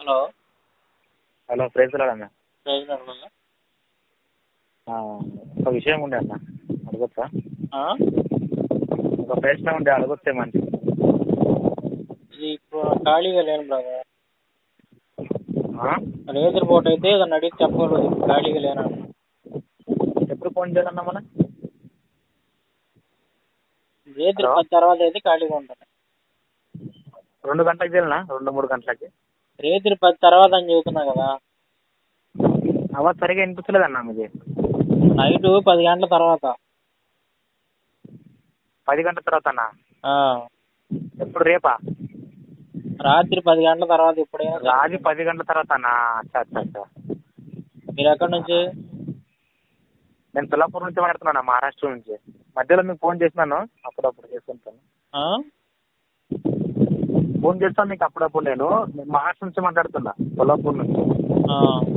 Hello hello prize అన్న president అన్న ఒక విషయం ఉండే అన్న అడగొచ్చా ఆ? ఒక ప్రశ్న ఉండే అడగొచ్చే మంచి ఇది ఇప్పుడు ఖాళీగా లేను బ్రదర్ రేజర్ బోట్ అయితే దాన్ని అడిగి చెప్పగలదు ఇప్పుడు ఖాళీగా లేను ఎప్పుడు ఫోన్ చేయాలన్నా మన రేజర్ హలో? పది తర్వాత అయితే ఖాళీగా ఉంటాను రెండు గంటలకు చేయాలనా రెండు మూడు గంటలకి రేత్రి పది తర్వాత అని చెబుతున్నా కదా అవ సరిగా వినిపించలేదన్న మీది నైట్ పది గంటల తర్వాత పది గంటల తర్వాత అన్న ఆ. ఎప్పుడు రేపా రాత్రి పది గంటల తర్వాత ఎప్పుడైనా సరే. రాజు పది గంటల తర్వాత అన్న అచ్చా అచ్చా అచ్చా మీరు ఎక్కడి నుంచి నేను సొల్లాపూర్ నుంచి మాట్లాడుతున్నాను మహారాష్ట్ర నుంచి మధ్యలో మీకు ఫోన్ చేసినాను అప్పుడప్పుడు చేస్తుంటాను ఆ? ఫోన్ చేస్తాను మీకు అప్పుడప్పుడు నేను నేను మహారాష్ట్ర నుంచి మాట్లాడుతున్నా సొల్లాపూర్ నుంచి ఆ.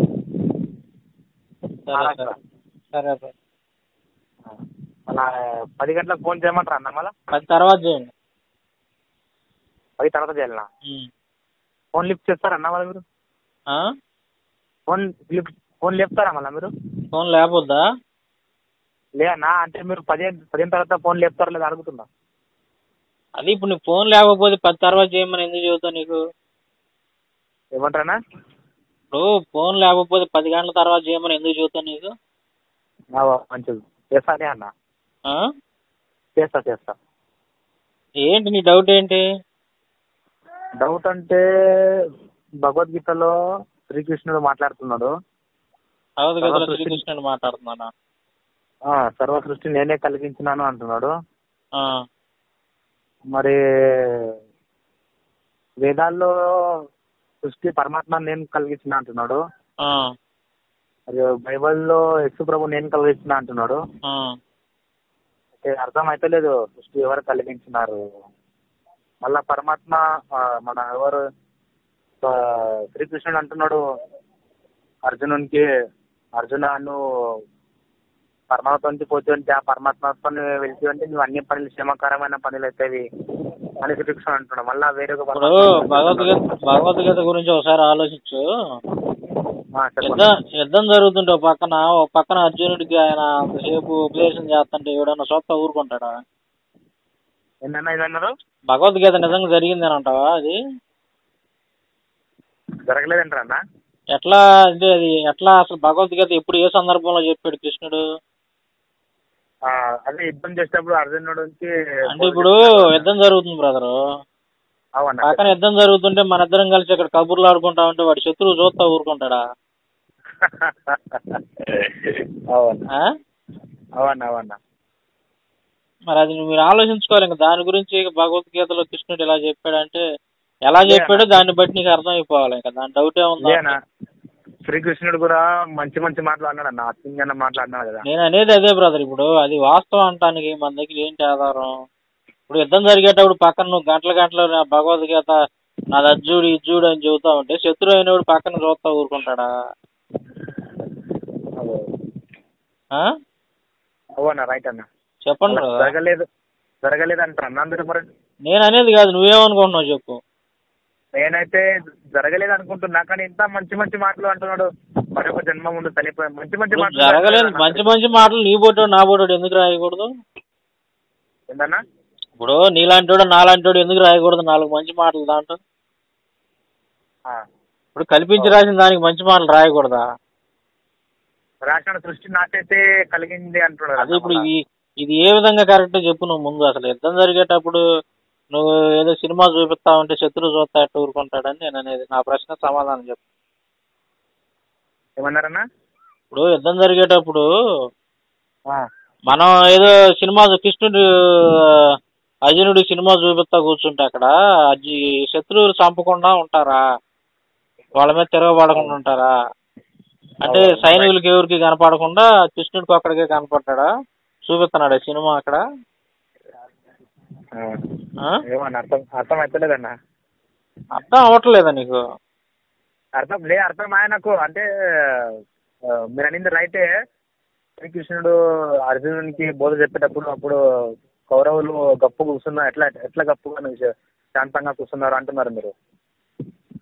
సరే మహారాష్ట్ర సరే సరే సరే అలా పది గంటలకు ఫోన్ చేయమంటారా అన్న మళ్ళా పది తర్వాత చేయండి పది తర్వాత చేయాలనా ఉమ్. ఫోన్ లిఫ్ట్ చేస్తారా అన్న మళ్ళీ మీరు ఆ? ఫోన్ లిఫ్ట్ ఫోన్ లేపుతారా మళ్ళీ మీరు ఫోన్ లేకపోద్దా లే అన్న అంటే మీరు పదిహేను పదిహేను తర్వాత ఫోన్ లేపుతారా లేదా అడుగుతున్నా అది ఇప్పుడు నీకు ఫోన్ లేకపోతే పది తర్వాత చేయమని ఎందుకు చెబుతావు నీకు ఏమంటారన్నా ఇప్పుడు ఫోన్ లేకపోతే పది గంటల తర్వాత చేయమని ఎందుకు చెబుతావు నీకు ఆ, మంచిది చేస్తానే అన్న ఆ? చేస్తా చేస్తా ఏంటి నీ డౌట్ ఏంటి డౌట్ అంటే భగవద్గీతలో శ్రీకృష్ణుడు మాట్లాడుతున్నాడు భగవద్గీతలో సర్వ సృష్టి- శ్రీకృష్ణుడు మాట్లాడుతున్నానా ఆ, సర్వ సృష్టి నేనే కలిగించినాను అంటున్నాడు ఆ. మరి వేదాల్లో సృష్టి పరమాత్మ నేను కలిగించిన అంటున్నాడు ఆ. మరి బైబిల్లో యేసు ప్రభు నేను కలిగించిన అంటున్నాడు ఆ. అంటే అర్థం అయితలేదు సృష్టి ఎవరు కలిగించినారు మళ్ళా పరమాత్మ ఆ, మన ఎవరు ఆ, శ్రీకృష్ణుడు అంటున్నాడు అర్జునునికి అర్జున నువ్వు పరమాత్మ నుంచి పోతూ ఉంటే ఆ పరమాత్మతో వెళ్తూ ఉంటే నువ్వు అన్ని పనులు క్షేమకరమైన పనులు అవుతాయి అని శ్రీకృష్ణుడు అంటున్నాడు మళ్ళా వేరొక ఇప్పుడు పరమాత్మ- భగవద్గీత భగవద్గీత గురించి ఒకసారి ఆలోచించు ఆ, చెప్పండి యుద్ధం యుద్ధం జరుగుతుంటే ఒక పక్కన ఒక పక్కన అర్జునుడికి ఆయన అంతసేపు ఉపదేశం చేస్తుంటే ఎవడన్నా సొత్త ఊరుకుంటాడా ఏంటన్నా ఏదన్నారు భగవద్గీత నిజంగా జరిగింది అని అంటావా అది జరగలేదంటారా అన్న ఎట్లా అంటే అది ఎట్లా అసలు భగవద్గీత ఎప్పుడు ఏ సందర్భంలో చెప్పాడు కృష్ణుడు ఆ, అదే యుద్ధం చేసేటప్పుడు అర్జునుడికి అంటే ఇప్పుడు యుద్ధం జరుగుతుంది బ్రదరు అవునా పక్కన యుద్ధం జరుగుతుంటే మన ఇద్దరం కలిసి ఇక్కడ కబుర్లు ఆడుకుంటా ఉంటే వాడి శత్రువు చూస్తా ఊరుకుంటాడా అవును ఆ? అవును అవునా మరి అది మీరు ఆలోచించుకోవాలి ఇంకా దాని గురించి భగవద్గీతలో కృష్ణుడు ఇలా చెప్పాడంటే ఎలా చెప్పాడో దాన్ని బట్టి నీకు అర్థమైపోవాలి ఇంకా దాని డౌట్ ఏముందా లేనా శ్రీకృష్ణుడు కూడా మంచి మంచి మాటలు అన్నాడు అన్న అసింగన్న మాటలు అన్నాడు కదా నేను అనేది అదే బ్రదర్ ఇప్పుడు అది వాస్తవం అంటానికి మన దగ్గర ఏంటి ఆధారం ఇప్పుడు యుద్ధం జరిగేటప్పుడు పక్కన నువ్వు గంటల గంటలు నా భగవద్గీత నాది అజ్జుడు ఇజ్జుడు అని చెబుతా ఉంటే శత్రువు అయినప్పుడు పక్కన చూస్తా ఊరుకుంటాడా అవు. ఆ? అవునా రైట్ అన్న చెప్పండి అలా బ్రదర్ జరగలేదు జరగలేదు అంటారు అన్న అందరూ మరి నేను అనేది కాదు నువ్వేమనుకుంటున్నావు చెప్పు నేనైతే జరగలేదు అనుకుంటున్నా కానీ ఇంత మంచి మంచి మాటలు అంటున్నాడు మరొక జన్మ ముందు చనిపోయి మంచి మంచి ఇప్పుడు మాటలు జరగలేదు అంటున్నాడు మంచి మంచి మాటలు నీ బోటోడు నా బోటోడు ఎందుకు రాయకూడదు ఏంటన్నా ఇప్పుడు నీలాంటోడు నాలాంటోడు ఎందుకు రాయకూడదు నాలుగు మంచి మాటలు దాంట్లో ఆ. ఇప్పుడు కల్పించి రాసిన దానికి మంచి మాటలు రాయకూడదా రాసిన సృష్టి నాకైతే కలిగింది అంటున్నాడు అది అన్న ఇప్పుడు మళ్ళా. ఈ ఇది ఏ విధంగా కరెక్ట్ చెప్పు నువ్వు ముందు అసలు యుద్ధం జరిగేటప్పుడు నువ్వు ఏదో సినిమా చూపిస్తా ఉంటే శత్రువు చూస్తా ఎట్ట ఊరుకుంటాడని నేను అనేది నా ప్రశ్న సమాధానం చెప్పు ఏమన్నారన్నా ఇప్పుడు యుద్ధం జరిగేటప్పుడు ఆ. మనం ఏదో సినిమా కృష్ణుడు అర్జునుడి సినిమా చూపిస్తా కూర్చుంటే అక్కడ అజ్జి శత్రువులు చంపకుండా ఉంటారా వాళ్ళ మీద తిరగబడకుండా ఉంటారా అంటే అవును. సైనికులకి ఎవరికి కనపడకుండా కృష్ణుడికి ఒక్కడికే కనపడ్డాడా చూపిస్తున్నాడు సినిమా అక్కడ ఆ. ఆ? ఏమన్నా అర్థం అర్థం అవుతలేదన్నా అర్థం అవ్వట్లేదా నీకు అర్థం లే అర్థం ఆయనకు అంటే ఆ, మీరు అనింది రైటే శ్రీకృష్ణుడు అర్జునునికి బోధ చెప్పేటప్పుడు అప్పుడు కౌరవులు గప్పు కూర్చున్నారు ఎట్లా ఎట్లా గప్పుగా నువ్వు శా- శాంతంగా కూర్చున్నారు అంటున్నారు మీరు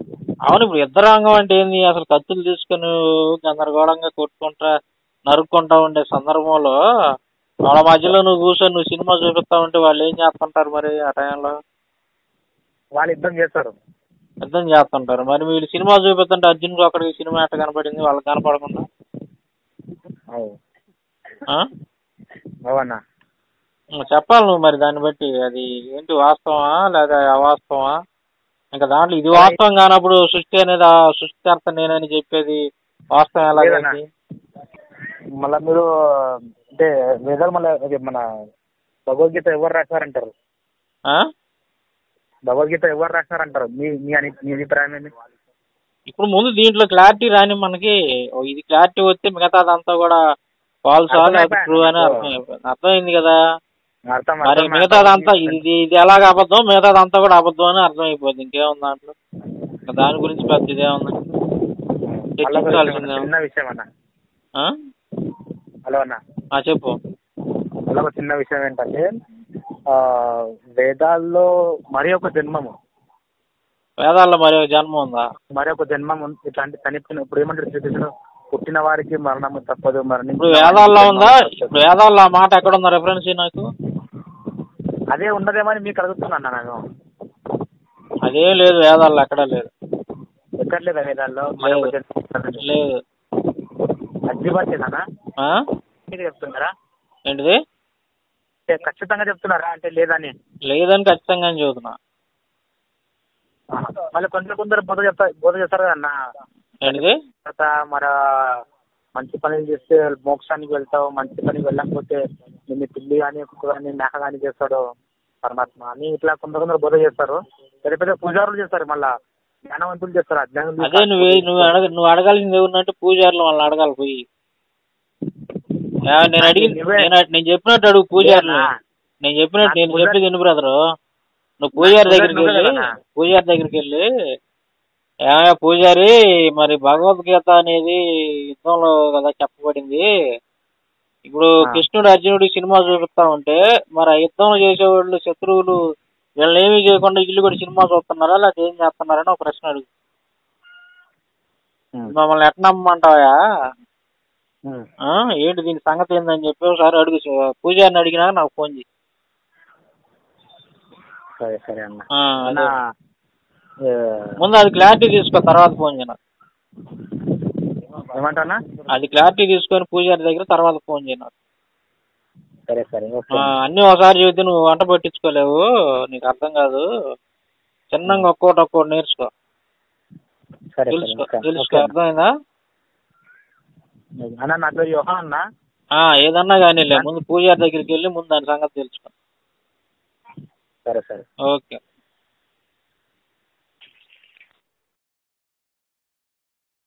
అవును ఇప్పుడు యుద్ధరంగం అంటే ఏంది అసలు కత్తులు తీసుకుని గందరగోళంగా కొట్టుకుంటా నరుక్కుంటా ఉండే సందర్భంలో వాళ్ళ మధ్యలో నువ్వు కూర్చొని నువ్వు సినిమా చూపిస్తా ఉంటే వాళ్ళు ఏం చేస్తుంటారు మరి ఆ టైంలో వాళ్ళు యుద్ధం చేస్తారు యుద్ధం చేస్తుంటారు మరి వీళ్ళు సినిమా చూపిస్తుంటే అర్జున్కి అక్కడికి సినిమా ఎట్ట కనపడింది వాళ్ళకి కనపడకుండా అవు ఆ? అవునా నువ్వు చెప్పాలి నువ్వు మరి దాన్ని బట్టి అది ఏంటి వాస్తవమా లేదా అవాస్తవమా ఇంకా దాంట్లో ఇది వాస్తవం కానప్పుడు సృష్టి అనేది ఆ సృష్టికర్త నేనని చెప్పేది వాస్తవం ఎలా లేదన్నా. ఏంటి? మళ్ళీ మీరు అంటే వేదాలు మళ్ళీ అది మన భగవద్గీత ఎవరు రాశారంటారు ఆ? భగవద్గీత ఎవరు రాశారంటారు మీ మీ అని మీ అభిప్రాయం ఏంటి ఇప్పుడు ముందు దీంట్లో క్లారిటీ రాని మనకి ఓ ఇది క్లారిటీ వస్తే మిగతాదంతా కూడా ఫాల్స్ అర్థమైపోయింది లేదా ట్రూ అని నాకు. అర్థం అయిపోయింది అర్థమైంది కదా అర్థం మరి అర్థం- మిగతాదంతా ఇది ఇది- ఇది ఎలాగ అబద్ధం మిగతాదంతా కూడా అబద్ధం అని అర్థమైపోయింది ఇంకేముంది దాంట్లో ఇంకా దాని గురించి పెద్ద ఇదేముంది మళ్ళీ ఒక చర్చించాల్సిందే. చిన్న విషయం అన్న ఆ? హలో అన్న ఆ, చెప్పు మళ్ళీ ఒక చిన్న విషయం ఏంటంటే ఆ, వేదాల్లో మరి ఒక జన్మము వేదాల్లో మరి ఒక జన్మ ఉందా మరి ఒక జన్మం ఉంది. ఇట్లాంటి చనిపోయిన ఇప్పుడు ఏమంటారు శ్రీకృష్ణుడు పుట్టిన వారికి మరణము తప్పదు మరణించిన ఇప్పుడు వారికి వేదాల్లో ఉందా జన్మము తప్పదు. ఇప్పుడు వేదాల్లో ఆ మాట ఎక్కడ ఉందా రెఫరెన్స్ నాకు అదే ఉండదేమో అని మీకు అడుగుతున్నా నేను అదేం లేదు వేదాల్లో ఎక్కడా లేదు ఎక్కడ లేదా వేదాల్లో మరి ఒక జన్మ ఉంటుందని. లేదు అగ్నిపర్చేనా ఆ? మీరు చెప్తున్నారా ఏంటిది అంటే ఖచ్చితంగా చెప్తున్నారా అంటే లేదని లేదని ఖచ్చితంగా అని చెబుతున్నా మళ్ళీ కొందరు కొందరు బోధ చెప్తా బోధ చేస్తారు కదన్న ఏంటిది తర్వాత మరి మంచి పనులు చేస్తే మోక్షానికి వెళ్తావు మంచి పనికి వెళ్ళకపోతే నిన్ను పిల్లి కానీ కుక్క కానీ మేక కానీ చేస్తాడు పరమాత్మ అని ఇట్లా కొందరు కొందరు బోధ చేస్తారు పెద్ద పెద్ద పూజారులు చేస్తారు మళ్ళా జ్ఞానవంతులు చేస్తారు అజ్ఞానులు అదే నువ్వు నువ్వు అడగ నువ్వు అడగాల్సింది ఏమన్నంటే పూజారులు వాళ్ళని అడగాలి పోయి ఆ, నేను అడిగి నువ్వే- నేను నేను చెప్పినట్టు అడుగు పూజారులు నువ్వేనా? నేను చెప్పినట్టు నేను పూజారి- చెప్పేది ఎన్ని బ్రదరు నువ్వు పూజారి దగ్గరికి పూజారి వెళ్ళి నువ్వే కదా? పూజారి దగ్గరికి వెళ్ళి ఏమయ్యా పూజారి మరి భగవద్గీత అనేది యుద్ధంలో కదా చెప్పబడింది ఇప్పుడు ఆ. కృష్ణుడు అర్జునుడు సినిమా చూపిస్తా ఉంటే మరి ఆ యుద్ధం చేసేవాళ్ళు శత్రువులు వీళ్ళని ఏమీ చేయకుండా ఇల్లు కూడా సినిమా చూస్తున్నారా లేకపోతే ఏం చేస్తున్నారని ఒక ప్రశ్న అడుగు ఉమ్. మమ్మల్ని ఎట్లా నమ్మంటావా ఉమ్. ఆ, ఏంటి దీని సంగతి ఏందని చెప్పి ఒకసారి అడుగు పూజారిని అడిగినా నాకు ఫోన్ చేయి సరే సరే అన్న ఆ, అన్న అదే. ఏ, ముందు అది క్లారిటీ తీసుకో తర్వాత ఫోన్ చేయను ఏమంటానా అది క్లారిటీ తీసుకొని పూజారి దగ్గర తర్వాత ఫోన్ చేయను సరే సరే ఓకే ఆ, అన్నీ ఒకసారి చెబితే నువ్వు వంట పట్టించుకోలేవు నీకు అర్థం కాదు చిన్నగా ఒక్కోటి ఒక్కోటి నేర్చుకో సరే సరే తెలుసుకో ఓకే తెలుసుకో ఓకే అన్న. అర్థమైందా అన్న నా పేరు యోహా అన్న ఆ, ఏదన్నా కానీ ముందు పూజారి దగ్గరికి వెళ్ళి ముందు దాని సంగతి తెలుసుకో సరే సరే ఓకే